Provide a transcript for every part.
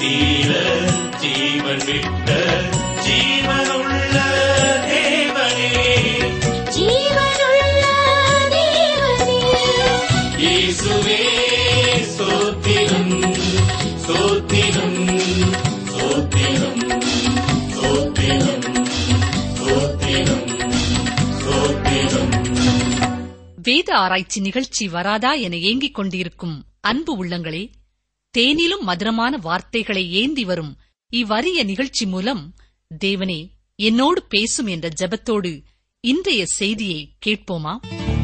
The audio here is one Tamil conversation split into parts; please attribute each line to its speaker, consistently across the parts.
Speaker 1: தீர ஜீவன் விட்ட ஜீவனுள்ள தேவனே
Speaker 2: ஜீவனுள்ள தேவனே
Speaker 1: இயேசுவே ஸ்தோத்திரம் ஸ்தோத்திரம் ஸ்தோத்திரம் ஸ்தோத்திரம் ஸ்தோத்திரம் ஸ்தோத்திரம்
Speaker 3: வேத ஆராய்ச்சி நிகழ்ச்சி வராதா என ஏங்கிக் கொண்டிருக்கும் அன்பு உள்ளங்களே தேனிலும் மதுரமான வார்த்தைகளை ஏந்தி வரும் இவ்வரிய நிகழ்ச்சி மூலம் தேவனே என்னோடு பேசும் என்ற ஜெபத்தோடு இன்றைய செய்தியை கேட்போமா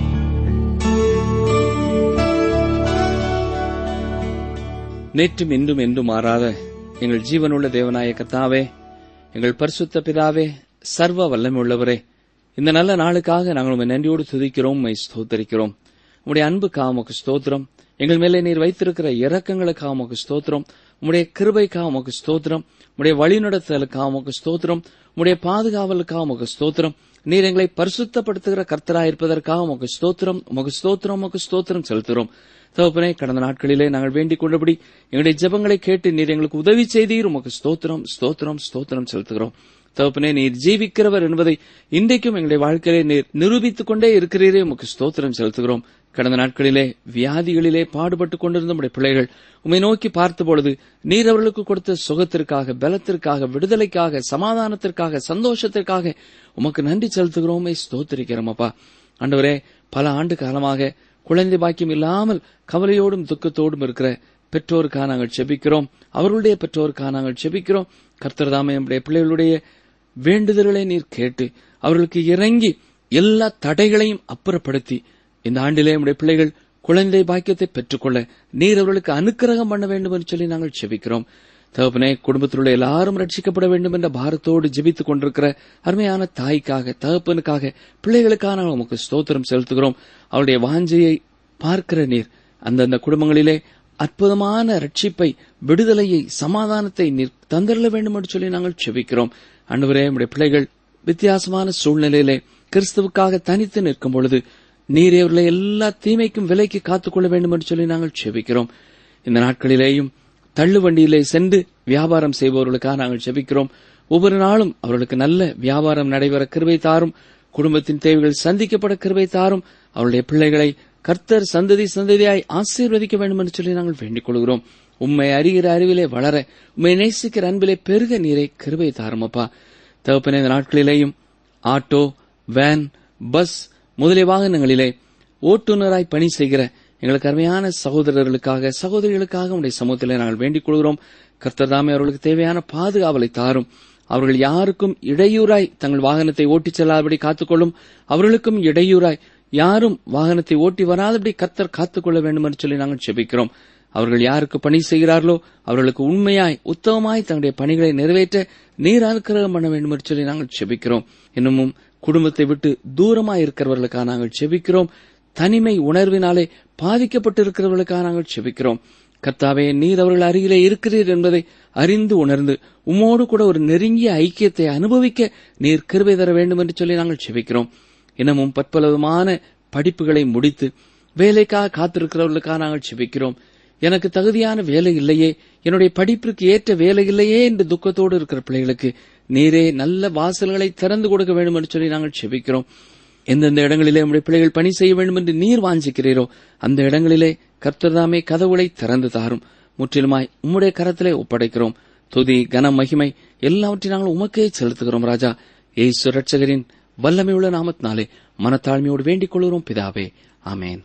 Speaker 4: நேற்றும் இன்றும் என்றும் மாறாத எங்கள் ஜீவனுள்ள தேவனாய கர்த்தாவே எங்கள் பரிசுத்த பிதாவே சர்வ வல்லமையுள்ளவரே இந்த நல்ல நாளுக்காக நாங்கள் உம்மை நன்றியோடு துதிக்கிறோம் உம்மை ஸ்தோத்தரிக்கிறோம் உம்முடைய அன்புக்காக உமக்கு ஸ்தோத்திரம் எங்கள் மேலே நீர் வைத்திருக்கிற இரக்கங்களுக்காக உமக்கு ஸ்தோத்திரம் உம்முடைய கிருபைக்காக உமக்கு ஸ்தோத்திரம் உம்முடைய வழிநடத்தலுக்காக உமக்கு ஸ்தோத்திரம் உம்முடைய பாதுகாவலுக்காக உமக்கு ஸ்தோத்திரம் நீர் எங்களை பரிசுத்தப்படுத்துகிற கர்த்தராயிருப்பதற்காக உமக்கு ஸ்தோத்திரம் உமக்கு ஸ்தோத்திரம் உமக்கு ஸ்தோத்திரம் செலுத்துகிறோம் தகப்பனே கடந்த நாட்களிலே நாங்கள் வேண்டிக் கொண்டபடி எங்களுடைய ஜெபங்களை கேட்டு நீர் எங்களுக்கு உதவி செய்தீர் உமக்கு ஸ்தோத்திரம் ஸ்தோத்திரம் ஸ்தோத்திரம் செலுத்துகிறோம் தகப்பனே நீர் ஜீவிக்கிறவர் என்பதை இன்றைக்கும் எங்களுடைய வாழ்க்கையிலே நீர் நிரூபித்துக் கொண்டே இருக்கிறீரே உமக்கு ஸ்தோத்திரம் செலுத்துகிறோம் கடந்த நாட்களிலே வியாதிகளிலே பாடுபட்டுக் கொண்டிருந்த நம்முடைய பிள்ளைகள் உம்மை நோக்கி பார்த்த பொழுது நீர் அவர்களுக்கு கொடுத்த சுகத்திற்காக பலத்திற்காக விடுதலைக்காக சமாதானத்திற்காக சந்தோஷத்திற்காக உமக்கு நன்றி செலுத்துகிறோம் உம்மை ஸ்தோத்திரிக்கிறோம் அப்பா ஆண்டவரே பல ஆண்டு காலமாக குழந்தை பாக்கியம் இல்லாமல் கவலையோடும் துக்கத்தோடும் இருக்கிற பெற்றோருக்காக நாங்கள் செபிக்கிறோம் அவர்களுடைய பெற்றோருக்காக நாங்கள் செபிக்கிறோம் கர்த்தர்தாமே நம்முடைய பிள்ளைகளுடைய வேண்டுதல்களை நீர் கேட்டு அவர்களுக்கு இறங்கி எல்லா தடைகளையும் அப்புறப்படுத்தி இந்த ஆண்டிலே நம்முடைய பிள்ளைகள் குழந்தை பாக்கியத்தை பெற்றுக்கொள்ள நீர் அவர்களுக்கு அனுக்கிரகம் பண்ண வேண்டும் என்று சொல்லி நாங்கள் செபிக்கிறோம் தகப்பனே குடும்பத்தில் உள்ள எல்லாரும் ரட்சிக்கப்பட வேண்டும் என்ற பாரத்தோடு ஜெபித்துக் கொண்டிருக்கிற அருமையான தாய்க்காக தகப்பனுக்காக பிள்ளைகளுக்காக நாங்கள் உமக்கு ஸ்தோத்திரம் செலுத்துகிறோம் அவருடைய வாஞ்சையை பார்க்கிற நீர் அந்தந்த குடும்பங்களிலே அற்புதமான ரட்சிப்பை விடுதலையை சமாதானத்தை நீர் தந்தரல வேண்டும் என்று சொல்லி நாங்கள் செபிக்கிறோம் அன்றுவரே நம்முடைய பிள்ளைகள் வித்தியாசமான சூழ்நிலையிலே கிறிஸ்துவுக்காக தனித்து நிற்கும் பொழுது நீர் அவர்களை எல்லா தீமைக்கும் விலைக்கு காத்துக்கொள்ள வேண்டும் என்று சொல்லி நாங்கள் செபிக்கிறோம் இந்த நாட்களிலேயும் தள்ளுவண்டியிலே சென்று வியாபாரம் செய்பவர்களுக்காக நாங்கள் செபிக்கிறோம் ஒவ்வொரு நாளும் அவர்களுக்கு நல்ல வியாபாரம் நடைபெற கிருபை தாரும் குடும்பத்தின் தேவைகள் சந்திக்கப்பட கிருபை தாரும் அவருடைய பிள்ளைகளை கர்த்தர் சந்ததி சந்ததியாய் ஆசீர்வதிக்க வேண்டும் என்று சொல்லி நாங்கள் வேண்டிக் கொள்கிறோம் உம்மை அறிகிற அறிவிலே வளர உம்மை நேசிக்கிற அன்பிலே பெருக நீரை கிருபை தாருமப்பா தகப்பனே இந்த நாட்களிலேயும் ஆட்டோ வேன் பஸ் முதலிய வாகனங்களிலே ஓட்டுநராய் பணி செய்கிற எங்களுக்கு அருமையான சகோதரர்களுக்காக சகோதரிகளுக்காக உடைய சமூகத்திலே நாங்கள் வேண்டிக் கொள்கிறோம் கர்த்தர் தாமே அவர்களுக்கு தேவையான பாதுகாவலை தாரும் அவர்கள் யாருக்கும் இடையூறாய் தங்கள் வாகனத்தை ஓட்டிச் செல்லாதபடி காத்துக்கொள்ளும் அவர்களுக்கும் இடையூறாய் யாரும் வாகனத்தை ஓட்டி வராதபடி கர்த்தர் காத்துக்கொள்ள வேண்டும் என்று சொல்லி நாங்கள் செபிக்கிறோம் அவர்கள் யாருக்கு பணி செய்கிறார்களோ அவர்களுக்கு உண்மையாய் உத்தமமாய் தங்களுடைய பணிகளை நிறைவேற்ற நீர் அனுக்கிரகம் பண்ண வேண்டும் என்று சொல்லி நாங்கள் செபிக்கிறோம் இன்னமும் குடும்பத்தை விட்டு தூரமாய் இருக்கிறவர்களுக்காக நாங்கள் செபிக்கிறோம் தனிமை உணர்வினாலே பாதிக்கப்பட்டிருக்கிறவர்களுக்காக நாங்கள் செபிக்கிறோம் கர்த்தாவே நீர் அவர்கள் அருகிலே இருக்கிறீர் என்பதை அறிந்து உணர்ந்து உம்மோடு கூட ஒரு நெருங்கிய ஐக்கியத்தை அனுபவிக்க நீர் கிருபை தர வேண்டும் என்று சொல்லி நாங்கள் செபிக்கிறோம் இன்னமும் பற்பலவிதமான படிப்புகளை முடித்து வேலைக்காக காத்திருக்கிறவர்களுக்காக நாங்கள் செபிக்கிறோம் எனக்கு தகுதியான வேலை இல்லையே என்னுடைய படிப்பிற்கு ஏற்ற வேலை இல்லையே என்று துக்கத்தோடு இருக்கிற பிள்ளைகளுக்கு நீரே நல்ல வாசல்களை திறந்து கொடுக்க வேண்டும் என்று சொல்லி நாங்கள் செபிக்கிறோம் எந்தெந்த இடங்களிலே நம்முடைய பிள்ளைகள் பணி செய்ய வேண்டும் என்று நீர் வாஞ்சிக்கிறீரோ அந்த இடங்களிலே கர்த்தர்தாமே கதவுகளை திறந்து தாரும் முற்றிலுமாய் உம்முடைய கரத்திலே ஒப்படைக்கிறோம் துதி கன மகிமை எல்லாவற்றையும் நாங்கள் உமக்கே செலுத்துகிறோம் ராஜா ஏசு ரட்சகரின் வல்லமையுள்ள நாமத்தினாலே மனத்தாழ்மையோடு வேண்டிக் கொள்கிறோம் பிதாவே ஆமேன்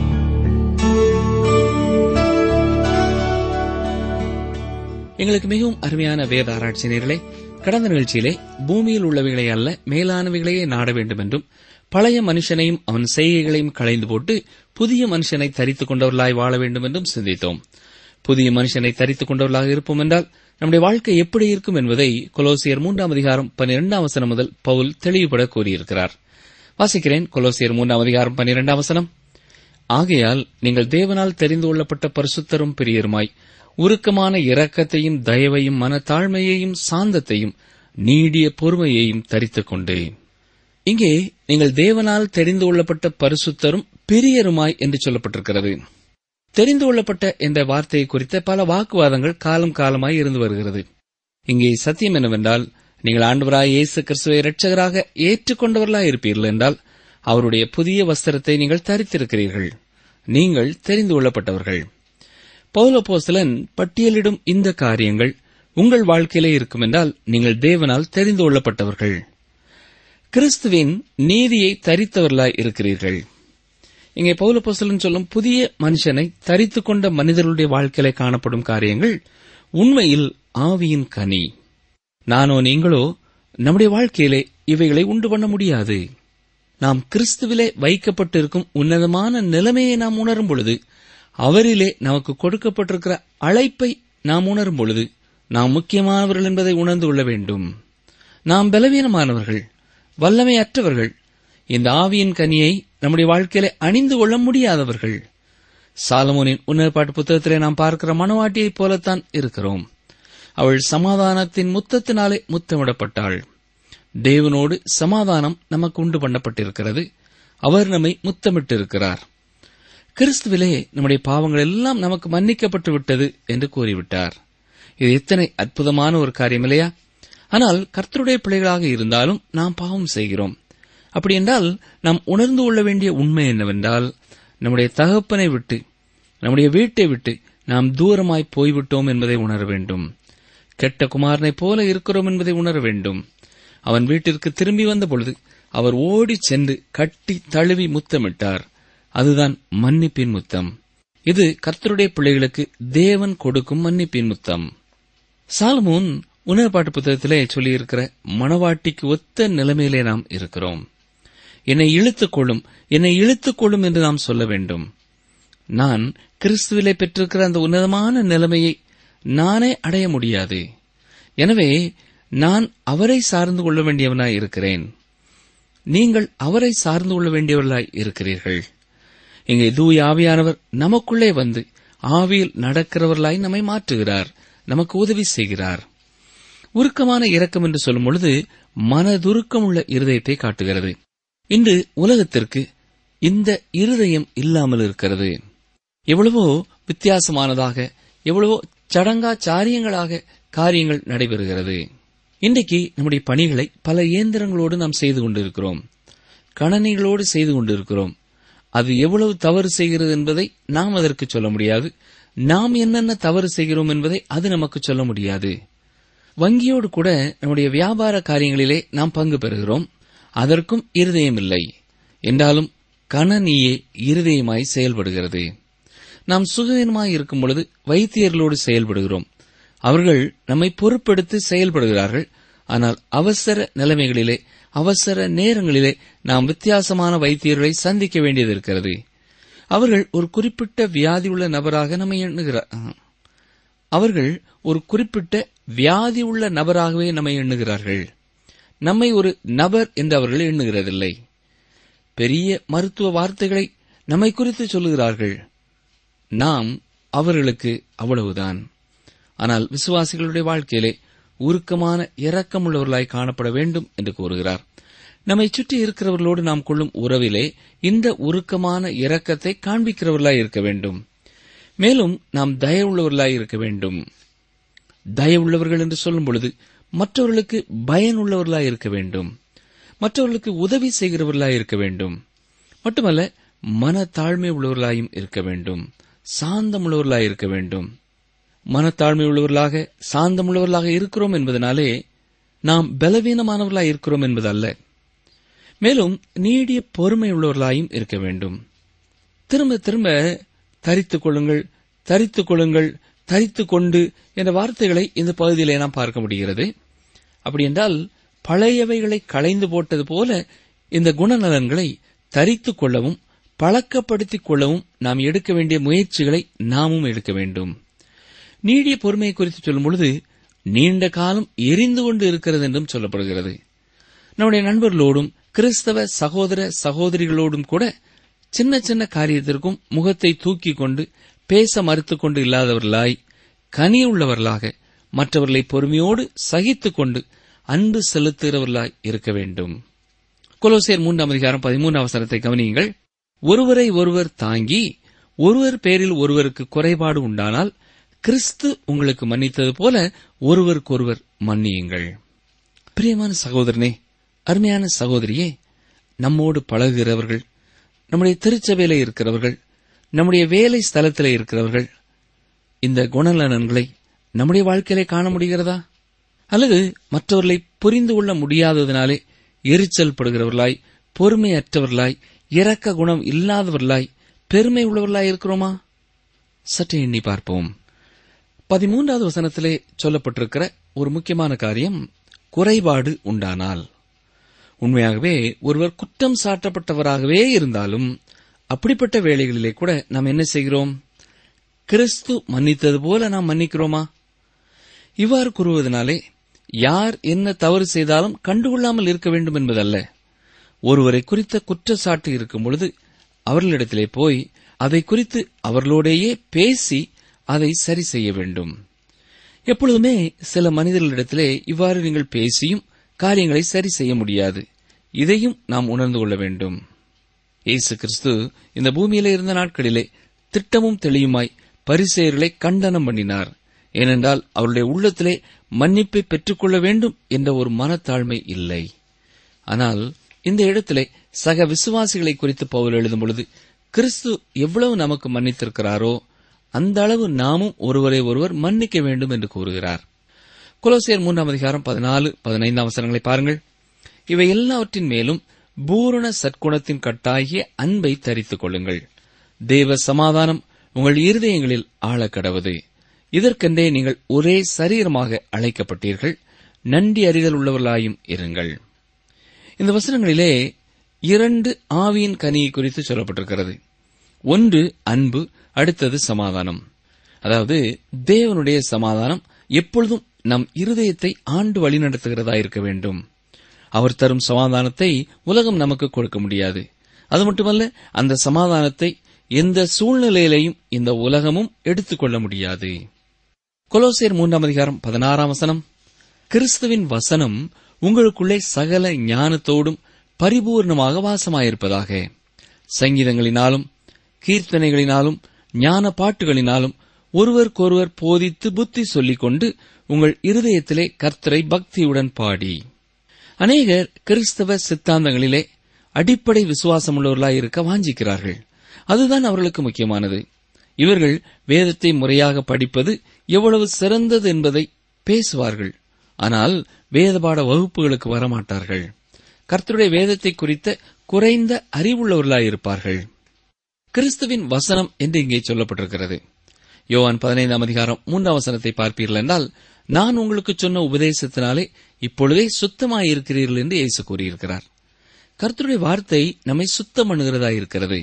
Speaker 4: எங்களுக்கு மிகவும் அருமையான வேத ஆராய்ச்சி நேர்களே கடந்த நிகழ்ச்சியிலே பூமியில் உள்ளவைகளை அல்ல மேலானவைகளையே நாட வேண்டும் என்றும் பழைய மனுஷனையும் அவன் செய்கைகளையும் களைந்து போட்டு புதிய மனுஷனை தரித்துக் கொண்டவர்களாய் வாழ வேண்டும் என்றும் சிந்தித்தோம் புதிய மனுஷனை தரித்துக் கொண்டவர்களாக இருப்போம் என்றால் நம்முடைய வாழ்க்கை எப்படி இருக்கும் என்பதை கொலோசியர் மூன்றாம் அதிகாரம் பன்னிரெண்டாம் வசனம் முதல் பவுல் தெளிவுபட கூறியிருக்கிறார் வாசிக்கிறேன் கொலோசியர் மூன்றாம் அதிகாரம் பன்னிரெண்டாம் வசனம் ஆகையால் நீங்கள் தேவனால் தெரிந்து கொள்ளப்பட்ட பரிசுத்தரும் பிரியருமாய் உருக்கமான இரக்கத்தையும் தயவையும் மனத்தாழ்மையையும் சாந்தத்தையும் நீடிய பொறுமையையும் தரித்துக் கொண்டு இங்கே நீங்கள் தேவனால் தெரிந்து கொள்ளப்பட்ட பரிசுத்தரும் பிரியருமாய் என்று சொல்லப்பட்டிருக்கிறது தெரிந்து கொள்ளப்பட்ட என்ற வார்த்தையை குறித்த பல வாக்குவாதங்கள் காலம் காலமாய் இருந்து வருகிறது இங்கே சத்தியம் என்னவென்றால் நீங்கள் ஆண்டவராய் இயேசு கிறிஸ்துவை இரட்சகராக ஏற்றுக்கொண்டவர்களாய் இருப்பீர்கள் என்றால் அவருடைய புதிய வஸ்திரத்தை நீங்கள் தரித்திருக்கிறீர்கள் நீங்கள் தெரிந்து கொள்ளப்பட்டவர்கள் பௌலபோஸ்தலன் பட்டியலிடும் இந்த காரியங்கள் உங்கள் வாழ்க்கையிலே இருக்கும் என்றால் நீங்கள் தேவனால் தெரிந்து கொள்ளப்பட்டவர்கள் கிறிஸ்துவின் நீதியை தரித்தவர்களாய் இருக்கிறீர்கள் இங்கே பௌலபோஸ்தலன் சொல்லும் புதிய மனுஷனை தரித்துக் கொண்ட மனிதர்களுடைய வாழ்க்கையிலே காணப்படும் காரியங்கள் உண்மையில் ஆவியின் கனி நானோ நீங்களோ நம்முடைய வாழ்க்கையிலே இவைகளை உண்டு பண்ண முடியாது நாம் கிறிஸ்துவிலே வைக்கப்பட்டிருக்கும் உன்னதமான நிலைமையை நாம் உணரும் பொழுது அவரிலே நமக்கு கொடுக்கப்பட்டிருக்கிற அழைப்பை நாம் உணரும் பொழுது நாம் முக்கியமானவர்கள் என்பதை உணர்ந்து கொள்ள வேண்டும் நாம் பலவீனமானவர்கள் வல்லமையற்றவர்கள் இந்த ஆவியின் கனியை நம்முடைய வாழ்க்கையிலே அணிந்து கொள்ள முடியாதவர்கள் சாலமோனின் உன்னதப்பாட்டு புத்தகத்திலே நாம் பார்க்கிற மனவாட்டியைப் போலத்தான் இருக்கிறோம் அவள் சமாதானத்தின் முத்தத்தினாலே முத்தமிடப்பட்டாள் தேவனோடு சமாதானம் நமக்கு உண்டு பண்ணப்பட்டிருக்கிறது அவர் நம்மை முத்தமிட்டிருக்கிறார் கிறிஸ்துவிலே நம்முடைய பாவங்கள் எல்லாம் நமக்கு மன்னிக்கப்பட்டு விட்டது என்று கூறிவிட்டார் இது எத்தனை அற்புதமான ஒரு காரியம் இல்லையா ஆனால் கர்த்தருடைய பிள்ளைகளாக இருந்தாலும் நாம் பாவம் செய்கிறோம் அப்படி என்றால் நாம் உணர்ந்து கொள்ள வேண்டிய உண்மை என்னவென்றால் நம்முடைய தகப்பனை விட்டு நம்முடைய வீட்டை விட்டு நாம் தூரமாய் போய்விட்டோம் என்பதை உணர வேண்டும் கெட்ட குமாரனைப் போல இருக்கிறோம் என்பதை உணர வேண்டும் அவன் வீட்டிற்கு திரும்பி வந்த பொழுது அவர் ஓடிச் சென்று கட்டி தழுவி முத்தமிட்டார் அதுதான் மன்னிப்பின் முத்தம் இது கர்த்தருடைய பிள்ளைகளுக்கு தேவன் கொடுக்கும் மன்னிப்பின் முத்தம் சாலமோன் உணர்பாட்டு புத்தகத்திலே சொல்லியிருக்கிற மணவாட்டிக்கு ஒத்த நிலைமையிலே நாம் இருக்கிறோம் என்னை இழுத்துக் கொள்ளும் என்னை இழுத்துக் கொள்ளும் என்று நாம் சொல்ல வேண்டும் நான் கிறிஸ்துவிலே பெற்றிருக்கிற அந்த உன்னதமான நிலைமையை நானே அடைய முடியாது எனவே நான் அவரை சார்ந்து கொள்ள வேண்டியவனாய் இருக்கிறேன் நீங்கள் அவரை சார்ந்து கொள்ள வேண்டியவர்களாய் இருக்கிறீர்கள் இங்கே தூய ஆவியானவர் நமக்குள்ளே வந்து ஆவியில் நடக்கிறவர்களாய் நம்மை மாற்றுகிறார் நமக்கு உதவி செய்கிறார் உருக்கமான இரக்கம் என்று சொல்லும் பொழுது மனதுருக்கம் உள்ள இருதயத்தை காட்டுகிறது இன்று உலகத்திற்கு இந்த இருதயம் இல்லாமல் இருக்கிறது எவ்வளவோ வித்தியாசமானதாக எவ்வளவோ சடங்கா சாரியங்களாக காரியங்கள் நடைபெறுகிறது இன்றைக்கு நம்முடைய பணிகளை பல இயந்திரங்களோடு நாம் செய்து கொண்டிருக்கிறோம் கணனிகளோடு செய்து கொண்டிருக்கிறோம் அது எவ்வளவு தவறு செய்கிறது என்பதை நாம் அதற்கு சொல்ல முடியாது நாம் என்னென்ன தவறு செய்கிறோம் என்பதை அது நமக்கு சொல்ல முடியாது வங்கியோடு கூட நம்முடைய வியாபார காரியங்களிலே நாம் பங்கு பெறுகிறோம் அதற்கும் இருதயம் இல்லை என்றாலும் கணனியே இருதயமாய் செயல்படுகிறது நாம் சுகவீனமாய் இருக்கும் பொழுது வைத்தியர்களோடு செயல்படுகிறோம் அவர்கள் நம்மை பொறுப்பெடுத்து செயல்படுகிறார்கள் ஆனால் அவசர நிலைமைகளிலே அவசர நேரங்களிலே நாம் வித்தியாசமான வைத்தியர்களை சந்திக்க வேண்டியது இருக்கிறது அவர்கள் ஒரு குறிப்பிட்ட வியாதி உள்ள நபராக நம்மை எண்ணுகிறார் அவர்கள் ஒரு குறிப்பிட்ட வியாதி உள்ள நபராகவே நம்மை எண்ணுகிறார்கள் நம்மை ஒரு நபர் என்று அவர்கள் எண்ணுகிறதில்லை பெரிய மருத்துவ வார்த்தைகளை நம்மை குறித்து சொல்லுகிறார்கள் நாம் அவர்களுக்கு அவ்வளவுதான் ஆனால் விசுவாசிகளுடைய வாழ்க்கையிலே உருக்கமான இரக்கமுள்ளவர்களாய் காணப்பட வேண்டும் என்று கூறுகிறார் நம்மை சுற்றி இருக்கிறவர்களோடு நாம் கொள்ளும் உறவிலே இந்த உருக்கமான இரக்கத்தை காண்பிக்கிறவர்களாய் இருக்க வேண்டும் மேலும் நாம் தயவுள்ளவர்களாய் இருக்க வேண்டும் தயவுள்ளவர்கள் என்று சொல்லும் பொழுது மற்றவர்களுக்கு பயனுள்ளவர்களாய் இருக்க வேண்டும் மற்றவர்களுக்கு உதவி செய்கிறவர்களாய் இருக்க வேண்டும் மட்டுமல்ல மன தாழ்மை உள்ளவர்களாயும் இருக்க வேண்டும் சாந்தமுள்ளவர்களாய் இருக்க வேண்டும் மனத்தாழ்மை உள்ளவர்களாக சாந்தமுள்ளவர்களாக இருக்கிறோம் என்பதனாலே நாம் பலவீனமானவர்களாய் இருக்கிறோம் என்பதல்ல மேலும் நீடிய பொறுமை உள்ளவர்களாயும் இருக்க வேண்டும் திரும்ப திரும்ப தரித்துக் கொள்ளுங்கள் தரித்துக் கொள்ளுங்கள் தரித்துக் கொண்டு என்ற வார்த்தைகளை இந்த பகுதியிலே நாம் பார்க்க முடிகிறது அப்படி என்றால் பழையவைகளை களைந்து போட்டது போல இந்த குணநலன்களை தரித்துக் கொள்ளவும் பழக்கப்படுத்திக் கொள்ளவும் நாம் எடுக்க வேண்டிய முயற்சிகளை நாமும் எடுக்க வேண்டும் நீடிய பொறுமையை குறித்து சொல்லும் பொழுது நீண்ட காலம் எரிந்து கொண்டு இருக்கிறது என்றும் சொல்லப்படுகிறது நம்முடைய நண்பர்களோடும் கிறிஸ்தவ சகோதர சகோதரிகளோடும் கூட சின்ன சின்ன காரியத்திற்கும் முகத்தை தூக்கி கொண்டு பேச மறுத்துக் கொண்டு இல்லாதவர்களாய் கனியுள்ளவர்களாக மற்றவர்களை பொறுமையோடு சகித்துக் கொண்டு அன்பு செலுத்துகிறவர்களாய் இருக்க வேண்டும் கொலோசியர் மூன்றாம் அதிகாரம் பதிமூன்று அவசரத்தை கவனியுங்கள் ஒருவரை ஒருவர் தாங்கி ஒருவர் பேரில் ஒருவருக்கு குறைபாடு உண்டானால் கிறிஸ்து உங்களுக்கு மன்னித்தது போல ஒருவருக்கொருவர் மன்னியுங்கள் பிரியமான சகோதரனே அருமையான சகோதரியே நம்மோடு பழகுகிறவர்கள் நம்முடைய திருச்சபையில இருக்கிறவர்கள் நம்முடைய வேலை ஸ்தலத்திலே இருக்கிறவர்கள் இந்த குணநலன்களை நம்முடைய வாழ்க்கையிலே காண முடிகிறதா அல்லது மற்றவர்களை புரிந்து கொள்ள முடியாததினாலே எரிச்சல் படுகிறவர்களாய் பொறுமையற்றவர்களாய் இரக்க குணம் இல்லாதவர்களாய் பெருமை உள்ளவர்களாய் இருக்கிறோமா சற்றே எண்ணி பார்ப்போம் பதிமூன்றாவது வசனத்திலே சொல்லப்பட்டிருக்கிற ஒரு முக்கியமான காரியம் குறைபாடு உண்டானால் உண்மையாகவே ஒருவர் குற்றம் சாட்டப்பட்டவராகவே இருந்தாலும் அப்படிப்பட்ட வேளைகளிலே கூட நாம் என்ன செய்கிறோம் கிறிஸ்து மன்னித்தது போல நாம் மன்னிக்கிறோமா இவ்வாறு கூறுவதனாலே யார் என்ன தவறு செய்தாலும் கண்டுகொள்ளாமல் இருக்க வேண்டும் என்பதல்ல ஒருவரை குறித்த குற்றச்சாட்டு இருக்கும் பொழுது அவர்களிடத்திலே போய் அதை குறித்து அவர்களோடேயே பேசி அதை சரி செய்ய வேண்டும் எப்பொழுதுமே சில மனிதர்களிடத்திலே இவ்வாறு நீங்கள் பேசியும் காரியங்களை சரி செய்ய முடியாது இதையும் நாம் உணர்ந்து கொள்ள வேண்டும் இயேசு கிறிஸ்து இந்த பூமியிலே இருந்த நாட்களிலே திட்டமும் தெளியுமாய் பரிசெயர்களை கண்டனம் பண்ணினார் ஏனென்றால் அவருடைய உள்ளத்திலே மன்னிப்பை பெற்றுக்கொள்ள வேண்டும் என்ற ஒரு மனத்தாழ்மை இல்லை ஆனால் இந்த இடத்திலே சக விசுவாசிகளை குறித்து பவுல் எழுதும் பொழுது கிறிஸ்து எவ்வளவு நமக்கு மன்னித்திருக்கிறாரோ அந்த அளவு நாமும் ஒருவரை ஒருவர் மன்னிக்க வேண்டும் என்று கூறுகிறார் குலோசியர் மூன்றாம் அதிகாரம் பதினாலு பதினைந்தாம் வசனங்களை பாருங்கள் இவை எல்லாவற்றின் மேலும் பூரண சற்குணத்தின் கட்டாகிய அன்பை தரித்துக் கொள்ளுங்கள் தேவ சமாதானம் உங்கள் இருதயங்களில் ஆழக்கடவது இதற்கென்றே நீங்கள் ஒரே சரீரமாக அழைக்கப்பட்டீர்கள் நன்றி அறிதல் உள்ளவர்களாயும் இருங்கள் இந்த வசனங்களிலே இரண்டு ஆவியின் கனியை குறித்து சொல்லப்பட்டிருக்கிறது ஒன்று அன்பு அடுத்தது சமாதானம் அதாவது தேவனுடைய சமாதானம் எப்பொழுதும் நம் இருதயத்தை ஆண்டு வழிநடத்துகிறதா இருக்க வேண்டும் அவர் தரும் சமாதானத்தை உலகம் நமக்கு கொடுக்க முடியாது அது மட்டுமல்ல அந்த சமாதானத்தை எந்த சூழ்நிலையிலையும் இந்த உலகமும் எடுத்துக்கொள்ள முடியாது கொலோசியர் மூன்றாம் அதிகாரம் பதினாறாம் வசனம் கிறிஸ்துவின் வசனம் உங்களுக்குள்ளே சகல ஞானத்தோடும் பரிபூர்ணமாக வாசமாயிருப்பதாக சங்கீதங்களினாலும் கீர்த்தனைகளினாலும் ஞான பாட்டுகளினாலும் ஒருவருக்கொருவர் போதித்து புத்தி சொல்லிக் கொண்டு உங்கள் இருதயத்திலே கர்த்தரை பக்தியுடன் பாடி அநேகர் கிறிஸ்தவ சித்தாந்தங்களிலே அடிப்படை விசுவாசமுள்ளவர்களாய் இருக்க வாஞ்சிக்கிறார்கள் அதுதான் அவர்களுக்கு முக்கியமானது இவர்கள் வேதத்தை முறையாக படிப்பது எவ்வளவு சிறந்தது என்பதை பேசுவார்கள் ஆனால் வேதபாட வகுப்புகளுக்கு வரமாட்டார்கள் கர்த்தருடைய வேதத்தை குறித்த குறைந்த அறிவுள்ளவர்களாயிருப்பார்கள் கிறிஸ்துவின் வசனம் என்று இங்கே சொல்லப்பட்டிருக்கிறது யோவான் பதினைந்தாம் அதிகாரம் மூன்றாம் வசனத்தை பார்ப்பீர்கள் என்றால் நான் உங்களுக்கு சொன்ன உபதேசத்தினாலே இப்பொழுதே சுத்தமாயிருக்கிறீர்கள் என்று இயேசு கூறியிருக்கிறார் கர்த்தருடைய வார்த்தை நம்மை சுத்தம் பண்ணுகிறதா இருக்கிறது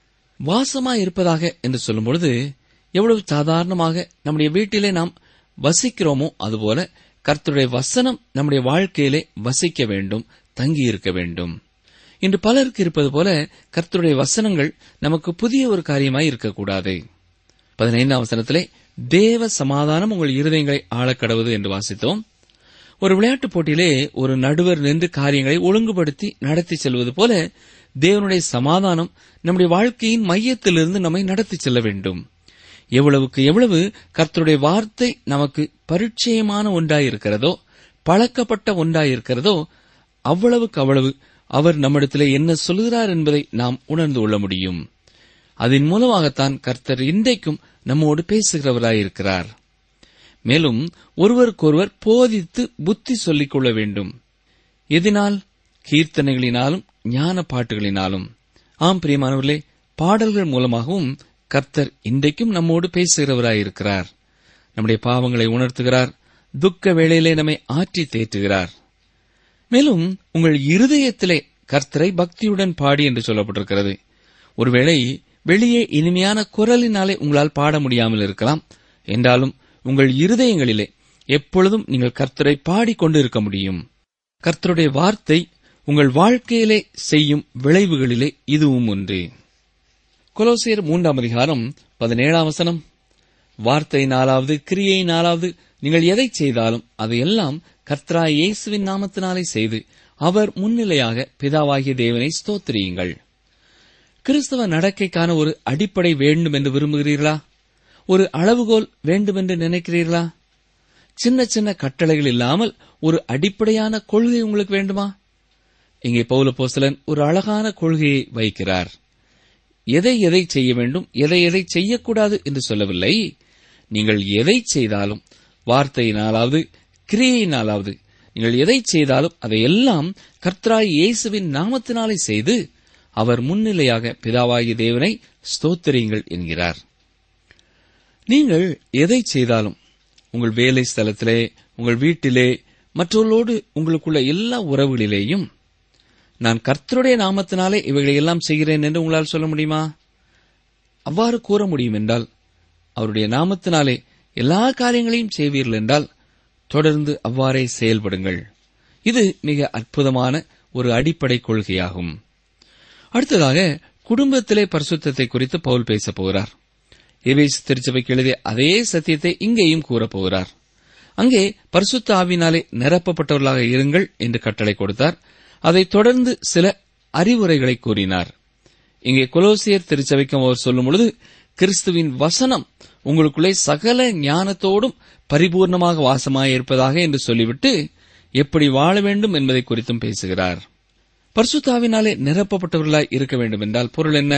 Speaker 4: வாசமா இருப்பதாக என்று சொல்லும் பொழுது எவ்வளவு சாதாரணமாக நம்முடைய வீட்டிலே நாம் வசிக்கிறோமோ அதுபோல கர்த்தருடைய வசனம் நம்முடைய வாழ்க்கையிலே வசிக்க வேண்டும் தங்கி இருக்க வேண்டும் இன்று பலருக்கு இருப்பது போல கர்த்தருடைய வசனங்கள் நமக்கு புதிய ஒரு காரியமாய் இருக்கக்கூடாது பதினைந்தாம் வசனத்திலே தேவ சமாதானம் உங்கள் இருதயங்களை ஆளக்கடவுது என்று வாசித்தோம் ஒரு விளையாட்டுப் போட்டியிலே ஒரு நடுவர் நின்று காரியங்களை ஒழுங்குபடுத்தி நடத்தி செல்வது போல தேவனுடைய சமாதானம் நம்முடைய வாழ்க்கையின் மையத்திலிருந்து நம்மை நடத்தி செல்ல வேண்டும் எவ்வளவுக்கு எவ்வளவு கர்த்தருடைய வார்த்தை நமக்கு பரிச்சயமான ஒன்றாயிருக்கிறதோ பழக்கப்பட்ட ஒன்றாயிருக்கிறதோ அவ்வளவுக்கு அவ்வளவு அவர் நம்மிடத்திலே என்ன சொல்கிறார் என்பதை நாம் உணர்ந்து கொள்ள முடியும் அதன் மூலமாகத்தான் கர்த்தர் இன்றைக்கும் நம்மோடு பேசுகிறவராயிருக்கிறார் மேலும் ஒருவருக்கொருவர் போதித்து புத்தி சொல்லிக் கொள்ள வேண்டும் எதினால் கீர்த்தனைகளினாலும் ஞான பாட்டுகளினாலும் ஆம் பிரியமானவர்களே பாடல்கள் மூலமாகவும் கர்த்தர் இன்றைக்கும் நம்மோடு பேசுகிறவராயிருக்கிறார் நம்முடைய பாவங்களை உணர்த்துகிறார் துக்க வேளையிலே நம்மை ஆற்றி தேற்றுகிறார் மேலும் உங்கள் இருதயத்திலே கர்த்தரை பக்தியுடன் பாடி என்று சொல்லப்பட்டிருக்கிறது ஒருவேளை வெளியே இனிமையான குரலினாலே உங்களால் பாட முடியாமல் இருக்கலாம் என்றாலும் உங்கள் இருதயங்களிலே எப்பொழுதும் நீங்கள் கர்த்தரை பாடிக்கொண்டு இருக்க முடியும் கர்த்தருடைய வார்த்தை உங்கள் வாழ்க்கையிலே செய்யும் விளைவுகளிலே இதுவும் ஒன்று கொலோசியர் மூன்றாம் அதிகாரம் பதினேழாம் வசனம் வார்த்தை நாளாவது கிரியை நாளாவது நீங்கள் எதை செய்தாலும் அதையெல்லாம் கர்த்தரா இயேசுவின் நாமத்தினாலே செய்து அவர் முன்னிலையாக பிதாவாகிய தேவனை ஸ்தோத்திரியுங்கள் கிறிஸ்தவ நடக்கைக்கான ஒரு அடிப்படை வேண்டும் என்று விரும்புகிறீர்களா ஒரு அளவுகோல் வேண்டும் என்று நினைக்கிறீர்களா சின்ன சின்ன கட்டளைகள் இல்லாமல் ஒரு அடிப்படையான கொள்கை உங்களுக்கு வேண்டுமா இங்கே பௌல போஸ்தலன் ஒரு அழகான கொள்கையை வைக்கிறார் எதை எதை செய்ய வேண்டும் எதை எதை செய்யக்கூடாது என்று சொல்லவில்லை நீங்கள் எதை செய்தாலும் வார்த்தையினாலாவது கிரியையினாலாவது நீங்கள் எதை செய்தாலும் அதையெல்லாம் கர்த்தராய் இயேசுவின் நாமத்தினாலே செய்து அவர் முன்னிலையாக பிதாவாகிய தேவனை ஸ்தோத்திரியுங்கள் என்கிறார் நீங்கள் எதை செய்தாலும் உங்கள் வேலை ஸ்தலத்திலே உங்கள் வீட்டிலே மற்றவர்களோடு உங்களுக்குள்ள எல்லா உறவுகளிலேயும் நான் கர்த்தருடைய நாமத்தினாலே இவைகளை எல்லாம் செய்கிறேன் என்று உங்களால் சொல்ல முடியுமா அவ்வாறு கூற முடியும் என்றால் அவருடைய நாமத்தினாலே எல்லா காரியங்களையும் செய்வீர்கள் என்றால் தொடர்ந்து அவ்வாறே செயல்படுங்கள் இது மிக அற்புதமான ஒரு அடிப்படை கொள்கையாகும் அடுத்ததாக குடும்பத்திலே பரிசுத்தத்தை குறித்து பவுல் பேசப் போகிறார் எவேஸ் திருச்சபைக்கு எழுதிய அதே சத்தியத்தை இங்கேயும் கூறப் போகிறார் அங்கே பரிசுத்த ஆவினாலே நிரப்பப்பட்டவர்களாக இருங்கள் என்று கட்டளை கொடுத்தார் அதைத் தொடர்ந்து சில அறிவுரைகளை கூறினார் இங்கே கொலோசியர் திருச்சபைக்கும் அவர் சொல்லும் பொழுது கிறிஸ்துவின் வசனம் உங்களுக்குள்ளே சகல ஞானத்தோடும் பரிபூர்ணமாக வாசமாயிருப்பதாக என்று சொல்லிவிட்டு எப்படி வாழ வேண்டும் என்பதை குறித்தும் பேசுகிறார் பரிசுத்தாவினாலே நிரப்பப்பட்டவர்களாய் இருக்க வேண்டும் என்றால் பொருள் என்ன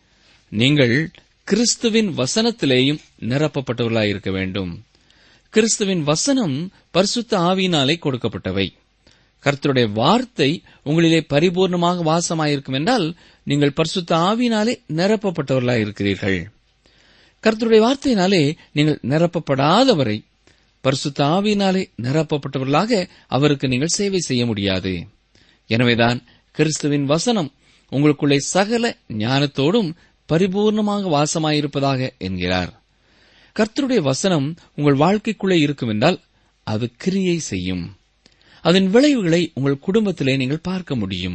Speaker 4: நீங்கள் கிறிஸ்துவின் வசனத்திலேயும் நிரப்பப்பட்டவர்களாய் இருக்க வேண்டும் கிறிஸ்துவின் வசனம் பரிசுத்த ஆவியினாலே கொடுக்கப்பட்டவை கர்த்தருடைய வார்த்தை உங்களிலே பரிபூர்ணமாக வாசமாயிருக்கும் என்றால் நீங்கள் பரிசுத்த ஆவியினாலே நிரப்பப்பட்டவர்களாய் இருக்கிறீர்கள் கர்த்தருடைய வார்த்தையினாலே நீங்கள் நிரப்பப்படாதவரை பரிசுத்த ஆவியினாலே நிரப்பப்பட்டவர்களாக அவருக்கு நீங்கள் சேவை செய்ய முடியாது எனவேதான் கிறிஸ்துவின் வசனம் உங்களுக்குள்ளே சகல ஞானத்தோடும் பரிபூர்ணமாக வாசமாயிருப்பதாக என்கிறார் கர்த்தருடைய வசனம் உங்கள் வாழ்க்கைக்குள்ளே இருக்கும் என்றால் அது கிரியை செய்யும் அதன் விளைவுகளை உங்கள் குடும்பத்திலே நீங்கள் பார்க்க முடியும்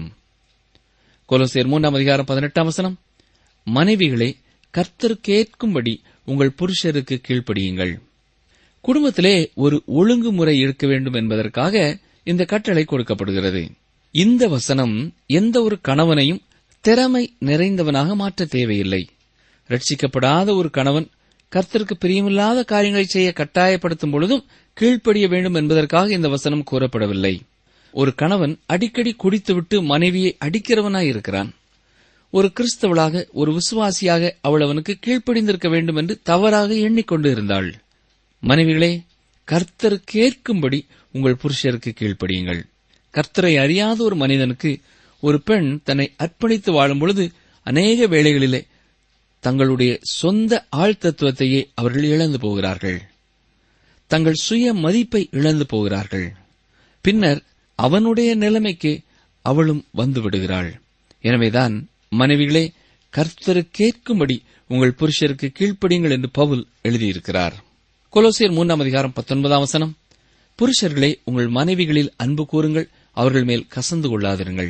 Speaker 4: கொலோசியர் மூன்றாம் அதிகாரம் பதினெட்டாம் வசனம் மனைவிகளே கர்த்தருக்கேற்கும்படி உங்கள் புருஷருக்கு கீழ்ப்படியுங்கள் குடும்பத்திலே ஒரு ஒழுங்குமுறை இருக்க வேண்டும் என்பதற்காக இந்த கட்டளை கொடுக்கப்படுகிறது இந்த வசனம் எந்த ஒரு கணவனையும் திறமை நிறைந்தவனாக மாற்ற தேவையில்லை ரட்சிக்கப்படாத ஒரு கணவன் கர்த்தருக்கு பிரியமில்லாத காரியங்களை செய்ய கட்டாயப்படுத்தும் பொழுதும் கீழ்ப்படிய வேண்டும் என்பதற்காக இந்த வசனம் கூறப்படவில்லை ஒரு கணவன் அடிக்கடி குடித்துவிட்டு மனைவியை அடிக்கிறவனாய் இருக்கிறான் ஒரு கிறிஸ்தவளாக ஒரு விசுவாசியாக அவள் அவனுக்கு கீழ்ப்படிந்திருக்க வேண்டும் என்று தவறாக எண்ணிக்கொண்டு இருந்தாள் மனைவிகளே கர்த்தர் கேட்கும்படி உங்கள் புருஷருக்கு கீழ்ப்படியுங்கள் கர்த்தரை அறியாத ஒரு மனிதனுக்கு ஒரு பெண் தன்னை அர்ப்பணித்து வாழும் பொழுது அநேக வேளைகளிலே தங்களுடைய சொந்த ஆழ்தத்துவத்தையே அவர்கள் இழந்து போகிறார்கள் தங்கள் சுய மதிப்பை இழந்து போகிறார்கள் பின்னர் அவனுடைய நிலைமைக்கு அவளும் வந்து விடுகிறாள் எனவேதான் மனைவிகளே கர்த்தரு கேட்கும்படி உங்கள் புருஷருக்கு கீழ்ப்படியுங்கள் என்று பவுல் எழுதியிருக்கிறார் கொலோசியர் மூன்றாம் அதிகாரம் பத்தொன்பதாம் வசனம் புருஷர்களே உங்கள் மனைவிகளில் அன்பு கூறுங்கள் அவர்கள் மேல் கசந்து கொள்ளாதிருங்கள்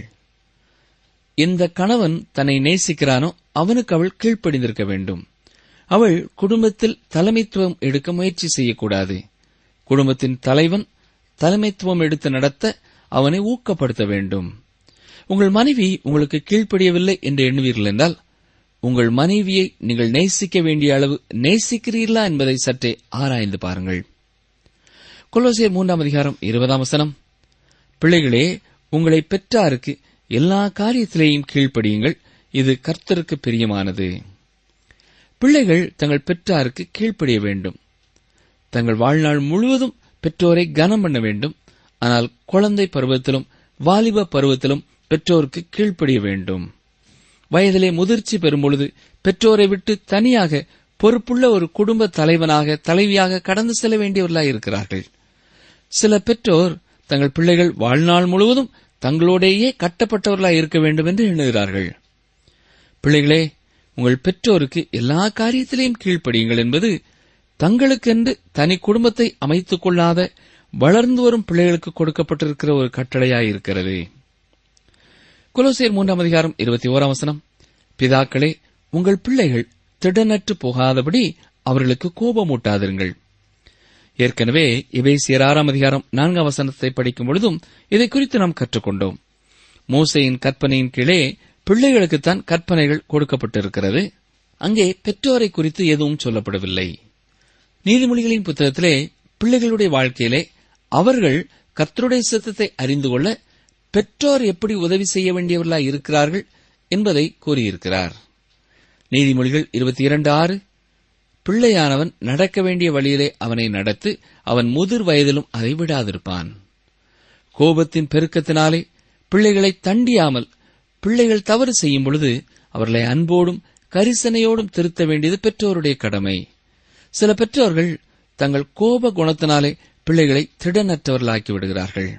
Speaker 4: இந்த கணவன் தன்னை நேசிக்கிறானோ அவனுக்கு அவள் கீழ்ப்படிந்திருக்க வேண்டும் அவள் குடும்பத்தில் தலைமைத்துவம் எடுக்க முயற்சி செய்யக்கூடாது குடும்பத்தின் தலைவன் தலைமைத்துவம் எடுத்து நடத்த அவனை ஊக்கப்படுத்த வேண்டும் உங்கள் மனைவி உங்களுக்கு கீழ்ப்படியவில்லை என்று எண்ணுவீர்கள் என்றால் உங்கள் மனைவியை நீங்கள் நேசிக்க வேண்டிய அளவு நேசிக்கிறீர்களா என்பதை சற்றே ஆராய்ந்து பாருங்கள் கொலோசியர் மூன்றாம் அதிகாரம் இருபதாம் வசனம் பிள்ளைகளே உங்களை பெற்றாருக்கு எல்லா காரியத்திலேயும் கீழ்ப்படியுங்கள் இது கர்த்தருக்கு பிரியமானது பிள்ளைகள் தங்கள் பெற்றாருக்கு கீழ்ப்படிய வேண்டும் தங்கள் வாழ்நாள் முழுவதும் பெற்றோரை கனம் பண்ண வேண்டும் ஆனால் குழந்தை பருவத்திலும் வாலிப பருவத்திலும் பெற்றோருக்கு கீழ்ப்படிய வேண்டும் வயதிலே முதிர்ச்சி பெறும்பொழுது பெற்றோரை விட்டு தனியாக பொறுப்புள்ள ஒரு குடும்ப தலைவனாக தலைவியாக கடந்து செல்ல வேண்டியவர்களாக இருக்கிறார்கள் சில பெற்றோர் தங்கள் பிள்ளைகள் வாழ்நாள் முழுவதும் தங்களோடேயே கட்டப்பட்டவர்களாக இருக்க வேண்டும் என்று எண்ணுகிறார்கள் பிள்ளைகளே உங்கள் பெற்றோருக்கு எல்லா காரியத்திலையும் கீழ்ப்படியுங்கள் என்பது தங்களுக்கென்று தனி குடும்பத்தை அமைத்துக் கொள்ளாத வளர்ந்து வரும் பிள்ளைகளுக்கு கொடுக்கப்பட்டிருக்கிற ஒரு கட்டளையாயிருக்கிறது குலோசியர் மூன்றாம் அதிகாரம் இருபத்தி ஓராம் வசனம் பிதாக்களே உங்கள் பிள்ளைகள் திடனற்று போகாதபடி அவர்களுக்கு கோபமூட்டாதிருங்கள் ஏற்கனவே எபேசியர் ஆறாம் அதிகாரம் நான்காம் வசனத்தை படிக்கும் பொழுதும் இதை குறித்து நாம் கற்றுக்கொண்டோம் மோசையின் கற்பனையின் கீழே பிள்ளைகளுக்குத்தான் கற்பனைகள் கொடுக்கப்பட்டிருக்கிறது அங்கே பெற்றோரை குறித்து எதுவும் சொல்லப்படவில்லை நீதிமொழிகளின் புத்தகத்திலே பிள்ளைகளுடைய வாழ்க்கையிலே அவர்கள் கர்த்தருடைய சித்தத்தை அறிந்து கொள்ள பெற்றோர் எப்படி உதவி செய்ய வேண்டியவர்களாய் இருக்கிறார்கள் என்பதை கூறியிருக்கிறார் நீதிமொழிகள் இருபத்தி இரண்டு ஆறு பிள்ளையானவன் நடக்க வேண்டிய வழியிலே அவனை நடத்து அவன் முதிர் வயதிலும் அதை விடாதிருப்பான் கோபத்தின் பெருக்கத்தினாலே பிள்ளைகளை தண்டியாமல் பிள்ளைகள் தவறு செய்யும் பொழுது அவர்களை அன்போடும் கரிசனையோடும் திருத்த வேண்டியது பெற்றோருடைய கடமை சில பெற்றோர்கள் தங்கள் கோப குணத்தினாலே பிள்ளைகளை திடனற்றவர்களாக்கி விடுகிறார்கள்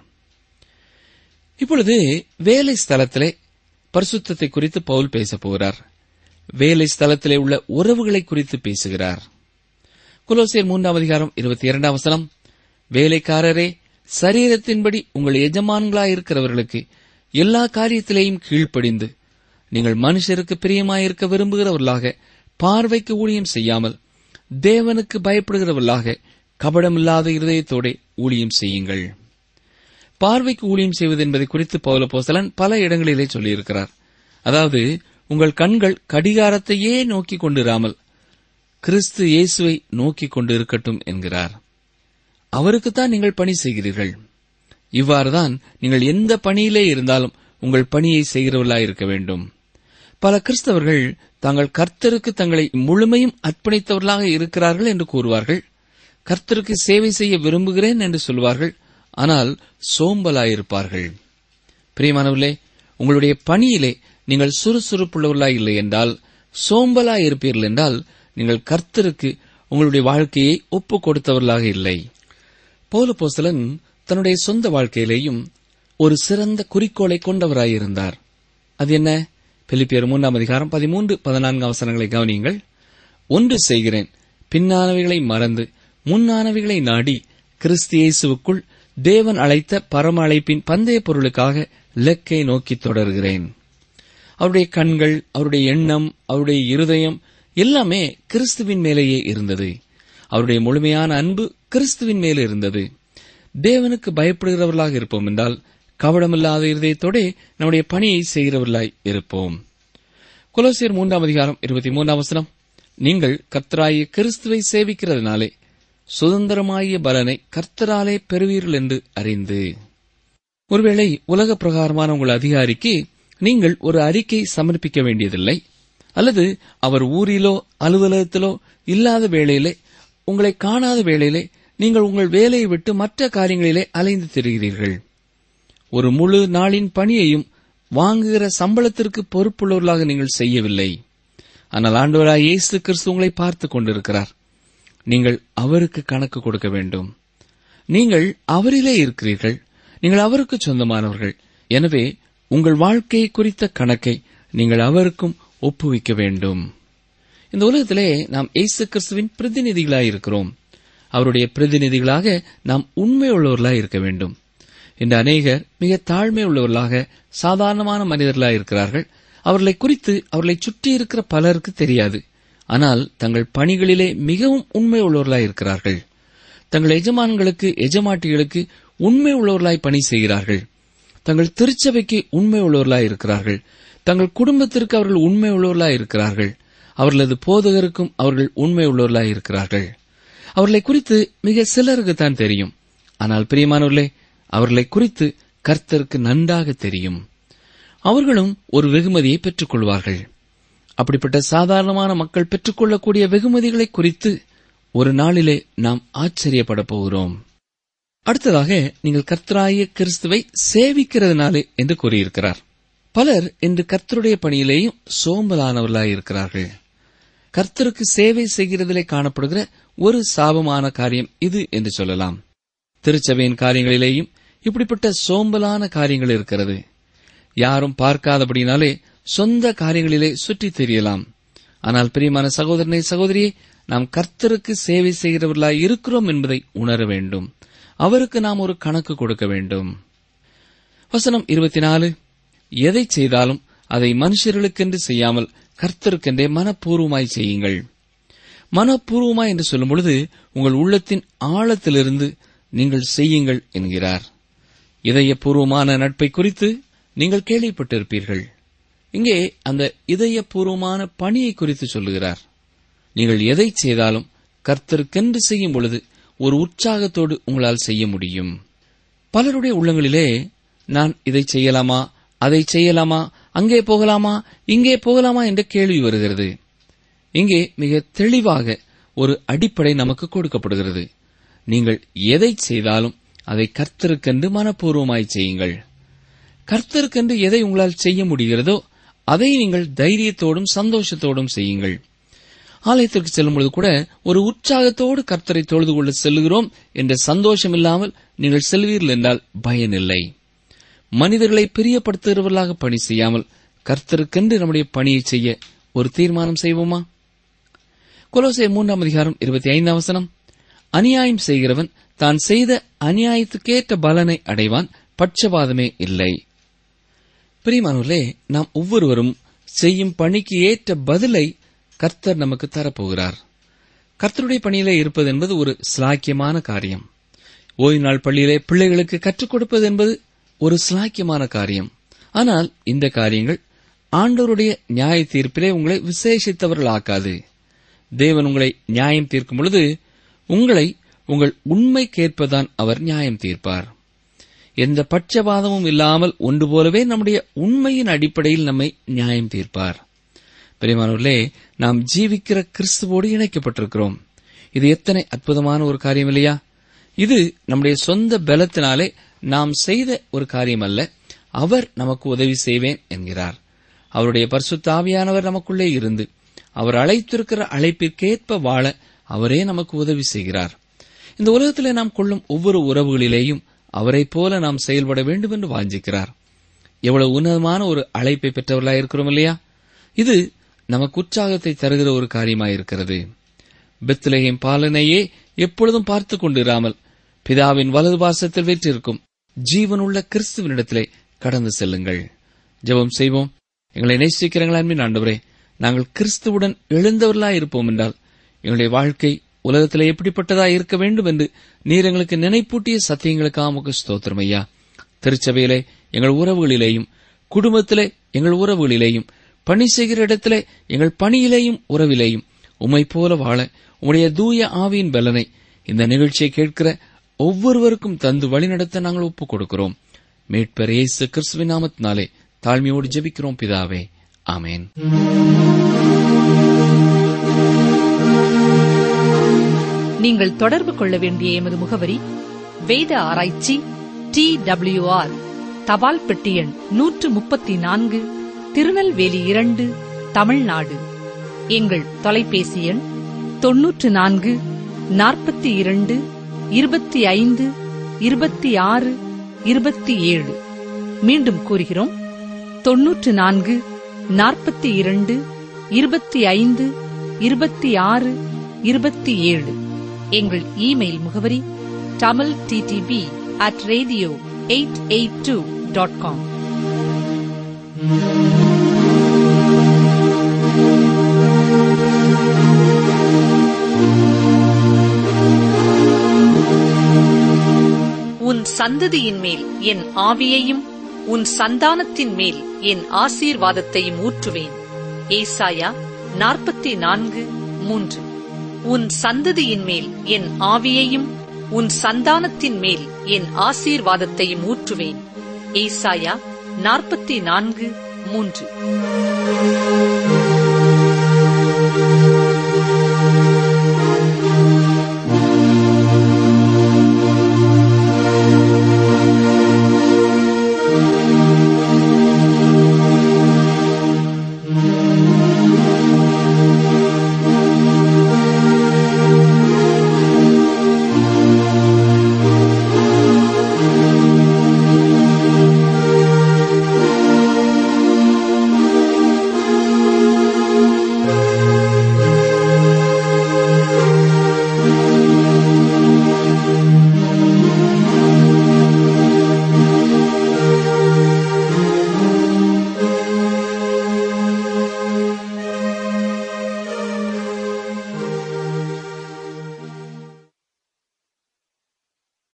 Speaker 4: இப்பொழுது வேலை ஸ்தலத்திலே பரிசுத்தத்தை குறித்து பவுல் பேசப் போகிறார் வேலை ஸ்தலத்திலே உள்ள உறவுகளை குறித்து பேசுகிறார் குலோசியர் மூன்றாம் அதிகாரம் இருபத்தி இரண்டாம் வசனம் வேலைக்காரரே சரீரத்தின்படி உங்கள் எஜமான்களாயிருக்கிறவர்களுக்கு எல்லா காரியத்திலேயும் கீழ்ப்படிந்து நீங்கள் மனுஷருக்கு பிரியமாயிருக்க விரும்புகிறவர்களாக பார்வைக்கு ஊழியம் செய்யாமல் தேவனுக்கு பயப்படுகிறவர்களாக கபடமில்லாத இருதயத்தோட ஊழியம் செய்யுங்கள் பார்வைக்கு ஊழியம் செய்வது என்பதை குறித்து பௌல போசலன் பல இடங்களிலே சொல்லியிருக்கிறார் அதாவது உங்கள் கண்கள் கடிகாரத்தையே நோக்கிக் கொண்டிராமல் கிறிஸ்து இயேசுவை நோக்கிக் கொண்டு இருக்கட்டும் என்கிறார் அவருக்குத்தான் நீங்கள் பணி செய்கிறீர்கள் இவ்வாறுதான் நீங்கள் எந்த பணியிலே இருந்தாலும் உங்கள் பணியை செய்கிறவர்களாய் இருக்க வேண்டும் பல கிறிஸ்தவர்கள் தாங்கள் கர்த்தருக்கு தங்களை முழுமையும் அர்ப்பணித்தவர்களாக இருக்கிறார்கள் என்று கூறுவார்கள் கர்த்தருக்கு சேவை செய்ய விரும்புகிறேன் என்று சொல்வார்கள் ஆனால் சோம்பலாயிருப்பார்கள் பிரியமானவர்களே உங்களுடைய பணியிலே நீங்கள் சுறுசுறுப்புள்ளவர்களாய் இல்லை என்றால் சோம்பலாய் இருப்பீர்கள் என்றால் நீங்கள் கர்த்தருக்கு உங்களுடைய வாழ்க்கையை ஒப்புக் கொடுத்தவர்களாக இல்லை பௌலபோஸ்தலன் தன்னுடைய சொந்த வாழ்க்கையிலேயும் ஒரு சிறந்த குறிக்கோளை கொண்டவராயிருந்தார் அது என்ன பிலிப்பியர் மூன்றாம் அதிகாரம் பதிமூன்று பதினான்கு அவசரங்களை கவனியுங்கள் ஒன்று செய்கிறேன் பின்னானவைகளை மறந்து முன்னானவைகளை நாடி கிறிஸ்து இயேசுவுக்குள் தேவன் அழைத்த பரம அழைப்பின் பந்தய பொருளுக்காக இலக்கை நோக்கி தொடர்கிறேன் அவருடைய கண்கள் அவருடைய எண்ணம் அவருடைய இருதயம் எல்லாமே கிறிஸ்துவின் மேலேயே இருந்தது அவருடைய முழுமையான அன்பு கிறிஸ்துவின் மேலே இருந்தது தேவனுக்கு பயப்படுகிறவர்களாக இருப்போம் என்றால் கவடமில்லாத இருதயத்தோடே நம்முடைய பணியை செய்கிறவர்களாய் இருப்போம் குலோசியர் மூன்றாம் அதிகாரம் இருபத்தி மூன்றாம் வசனம் நீங்கள் கர்த்தராகிய கிறிஸ்துவை சேவிக்கிறதுனாலே சுதந்திரமாகிய பலனை கர்த்தராலே பெறுவீர்கள் என்று அறிந்து ஒருவேளை உலக பிரகாரமான உங்கள் அதிகாரிக்கு நீங்கள் ஒரு அறிக்கை சமர்ப்பிக்க வேண்டியதில்லை அல்லது அவர் ஊரிலோ அலுவலகத்திலோ இல்லாத வேளையிலே உங்களை காணாத வேளையிலே நீங்கள் உங்கள் வேலையை விட்டு மற்ற காரியங்களிலே அலைந்து திரிகிறீர்கள் ஒரு முழு நாளின் பணியையும் வாங்குகிற சம்பளத்திற்கு பொறுப்புள்ளவர்களாக நீங்கள் செய்யவில்லை ஆனால் ஆண்டவராய் இயேசு கிறிஸ்து உங்களை பார்த்துக் கொண்டிருக்கிறார் நீங்கள் அவருக்கு கணக்கு கொடுக்க வேண்டும் நீங்கள் அவரிலே இருக்கிறீர்கள் நீங்கள் அவருக்கு சொந்தமானவர்கள் எனவே உங்கள் வாழ்க்கையை குறித்த கணக்கை நீங்கள் அவருக்கும் ஒப்புவிக்க வேண்டும் இந்த உலகத்திலே நாம் இயேசு கிறிஸ்துவின் பிரதிநிதிகளாய் இருக்கிறோம் அவருடைய பிரதிநிதிகளாக நாம் உண்மை உள்ளவர்களாய் இருக்க வேண்டும் இன்று அநேகர் மிக தாழ்மை உள்ளவர்களாக சாதாரணமான மனிதர்களாய் இருக்கிறார்கள் அவர்களை குறித்து அவர்களை சுற்றி இருக்கிற பலருக்கு தெரியாது ஆனால் தங்கள் பணிகளிலே மிகவும் உண்மை உள்ளவர்களாய் இருக்கிறார்கள் தங்கள் எஜமான்களுக்கு எஜமாட்டிகளுக்கு உண்மை உள்ளவர்களாய் பணி செய்கிறார்கள் தங்கள் திருச்சபைக்கு உண்மை உள்ளவர்களாய் இருக்கிறார்கள் தங்கள் குடும்பத்திற்கு அவர்கள் உண்மை உள்ளவர்களாய் இருக்கிறார்கள் அவர்களது போதகருக்கும் அவர்கள் உண்மை உள்ளவர்களாய் இருக்கிறார்கள் அவர்களை குறித்து மிக சிலருக்கு தான் தெரியும் ஆனால் பிரியமானவர்களே அவர்களை குறித்து கர்த்தருக்கு நன்றாக தெரியும் அவர்களும் ஒரு வெகுமதியை பெற்றுக் கொள்வார்கள் அப்படிப்பட்ட சாதாரணமான மக்கள் பெற்றுக்கொள்ளக்கூடிய வெகுமதிகளை குறித்து ஒரு நாளிலே நாம் ஆச்சரியப்பட போகிறோம் அடுத்ததாக நீங்கள் கர்த்தராய கிறிஸ்துவை சேவிக்கிறதுனாலே என்று கூறியிருக்கிறார் பலர் இன்று கர்த்தருடைய பணியிலேயும் சோம்பலானவர்களாயிருக்கிறார்கள் கர்த்தருக்கு சேவை செய்கிறதிலே காணப்படுகிற ஒரு சாபமான காரியம் இது என்று சொல்லலாம் திருச்சபையின் காரியங்களிலேயும் இப்படிப்பட்ட சோம்பலான காரியங்கள் இருக்கிறது யாரும் பார்க்காதபடினாலே சொந்த காரியங்களிலே சுற்றித் தெரியலாம் ஆனால் பிரியமான சகோதரனை சகோதரியே நாம் கர்த்தருக்கு சேவை செய்கிறவர்களாய் இருக்கிறோம் என்பதை உணர வேண்டும் அவருக்கு நாம் ஒரு கணக்கு கொடுக்க வேண்டும் வசனம் இருபத்தி நாலு எதை செய்தாலும் அதை மனுஷர்களுக்கென்று செய்யாமல் கர்த்தருக்கென்றே மனப்பூர்வமாய் செய்யுங்கள் மனப்பூர்வமாய் என்று சொல்லும் பொழுது உங்கள் உள்ளத்தின் ஆழத்திலிருந்து நீங்கள் செய்யுங்கள் என்கிறார் இதயபூர்வமான நட்பை குறித்து நீங்கள் கேள்விப்பட்டிருப்பீர்கள் இங்கே அந்த இதயபூர்வமான பணியை குறித்து சொல்லுகிறார் நீங்கள் எதை செய்தாலும் கர்த்தருக்கென்று செய்யும் பொழுது ஒரு உற்சாகத்தோடு உங்களால் செய்ய முடியும் பலருடைய உள்ளங்களிலே நான் இதை செய்யலாமா அதை செய்யலாமா அங்கே போகலாமா இங்கே போகலாமா என்ற கேள்வி வருகிறது இங்கே மிக தெளிவாக ஒரு அடிப்படை நமக்கு கொடுக்கப்படுகிறது நீங்கள் எதை செய்தாலும் அதை கர்த்தருக்கென்று மனப்பூர்வமாய் செய்யுங்கள் கர்த்தருக்கென்று எதை உங்களால் செய்ய முடிகிறதோ அதை நீங்கள் தைரியத்தோடும் சந்தோஷத்தோடும் செய்யுங்கள் ஆலயத்திற்கு செல்லும் பொழுது கூட ஒரு உற்சாகத்தோடு கர்த்தரை தொழுது கொள்ள செல்லுகிறோம் என்ற சந்தோஷம் இல்லாமல் நீங்கள் செல்வீர்கள் என்றால் பயனில்லை மனிதர்களை பிரியப்படுத்துகிறவர்களாக பணி செய்யாமல் கர்த்தருக்கென்று நம்முடைய பணியை செய்ய ஒரு தீர்மானம் செய்வோமா கொலோசே மூன்றாம் அதிகாரம் இருபத்தி ஐந்தாம் வசனம் அநியாயம் செய்கிறவன் தான் செய்த அநியாயத்துக்கேற்ற பலனை அடைவான் பட்சபாதமே இல்லை பிரியமானவர்களே நாம் ஒவ்வொருவரும் செய்யும் பணிக்கு ஏற்ற பதிலை கர்த்தர் நமக்கு தரப்போகிறார் கர்த்தருடைய பணியிலே இருப்பது என்பது ஒரு சிலாக்கியமான காரியம் ஓய்வு நாள் பள்ளியிலே பிள்ளைகளுக்கு கற்றுக் கொடுப்பது என்பது ஒரு சிலாக்கியமான காரியம் ஆனால் இந்த காரியங்கள் ஆண்டவருடைய நியாய தீர்ப்பிலே உங்களை விசேஷித்தவர்களாக்காது தேவன் உங்களை நியாயம் தீர்க்கும் பொழுது உங்களை உங்கள் உண்மைக்கேற்பதான் அவர் நியாயம் தீர்ப்பார் எந்த பட்சபாதமும் இல்லாமல் ஒன்று போலவே நம்முடைய உண்மையின் அடிப்படையில் நம்மை நியாயம் தீர்ப்பார் பிரியமானவர்களே நாம் ஜீவிக்கிற கிறிஸ்துவோடு இணைக்கப்பட்டிருக்கிறோம் இது எத்தனை அற்புதமான ஒரு காரியம் இல்லையா இது நம்முடைய சொந்த பலத்தினாலே நாம் செய்த ஒரு காரியம் அல்ல அவர் நமக்கு உதவி செய்வேன் என்கிறார் அவருடைய பரிசுத்த ஆவியானவர் நமக்குள்ளே இருந்து அவர் அழைத்திருக்கிற அழைப்பிற்கேற்ப வாழ அவரே நமக்கு உதவி செய்கிறார் இந்த உலகத்திலே நாம் கொள்ளும் ஒவ்வொரு உறவுகளிலேயும் அவரைப் போல நாம் செயல்பட வேண்டும் என்று வாஞ்சிக்கிறார் எவ்வளவு உன்னதமான ஒரு அழைப்பை பெற்றவர்களாக இருக்கிறோம் இல்லையா இது நமக்கு உற்சாகத்தை தருகிற ஒரு காரியமாயிருக்கிறது பெத்லகேம் பாலனையே எப்பொழுதும் பார்த்துக் கொண்டிராமல் பிதாவின் வலது பாசத்தில் வெற்றிருக்கும் ஜீவனுள்ள கிறிஸ்துவனிடத்திலே கடந்து செல்லுங்கள் ஜெபம் செய்வோம் எங்களை நேசிக்கிறீங்களா அன்பின் ஆண்டவரே நாங்கள் கிறிஸ்துவுடன் எழுந்தவர்களாய் இருப்போம் என்றால் எங்களுடைய வாழ்க்கை உலகத்திலே எப்படிப்பட்டதாய் இருக்க வேண்டும் என்று நீர் எங்களுக்கு நினைப்பூட்டிய சத்தியங்களுக்காக உமக்கு ஸ்தோத்திரம் ஐயா திருச்சபையிலே எங்கள் உறவுகளிலேயும் குடும்பத்திலே எங்கள் உறவுகளிலேயும் பணி செய்கிற இடத்திலே எங்கள் பணியிலேயும் உறவிலேயும் உம்மை போல வாழ உம்முடைய தூய ஆவியின் பலனை இந்த நிகழ்ச்சியை கேட்கிற ஒவ்வொருவருக்கும் தந்து வழிநடத்த நாங்கள் ஒப்புக் கொடுக்கிறோம் மீட்பர் இயேசு கிறிஸ்துவின் நாமத்தினாலே தாழ்மையோடு ஜெபிக்கிறோம் பிதாவே ஆமேன்
Speaker 3: நீங்கள் தொடர்பு கொள்ள வேண்டிய எமது முகவரி வேத ஆராய்ச்சி டி ஆர் தபால் பெட்டி எண் நூற்று முப்பத்தி நான்கு திருநெல்வேலி இரண்டு தமிழ்நாடு எங்கள் தொலைபேசி எண் தொன்னூற்று நான்கு நாற்பத்தி இரண்டு இருபத்தி ஐந்து இருபத்தி ஆறு இருபத்தி ஏழு மீண்டும் கூறுகிறோம் தொன்னூற்று நான்கு நாற்பத்தி இரண்டு இருபத்தி ஐந்து இருபத்தி ஆறு இருபத்தி ஏழு எங்கள் இமெயில் முகவரி Tamil TDP at radio eight eight two dot com உன் சந்ததியின் மேல் என் ஆவியையும் உன் சந்தானத்தின் மேல் என் ஆசீர்வாதத்தையும் ஊற்றுவேன் ஏசாயா நாற்பத்தி நான்கு மூன்று உன் சந்ததியின் மேல் என் ஆவியையும் உன் சந்தானத்தின் மேல் என் ஆசீர்வாதத்தையும் ஊற்றுவேன் ஏசாயா நாற்பத்தி நான்கு மூன்று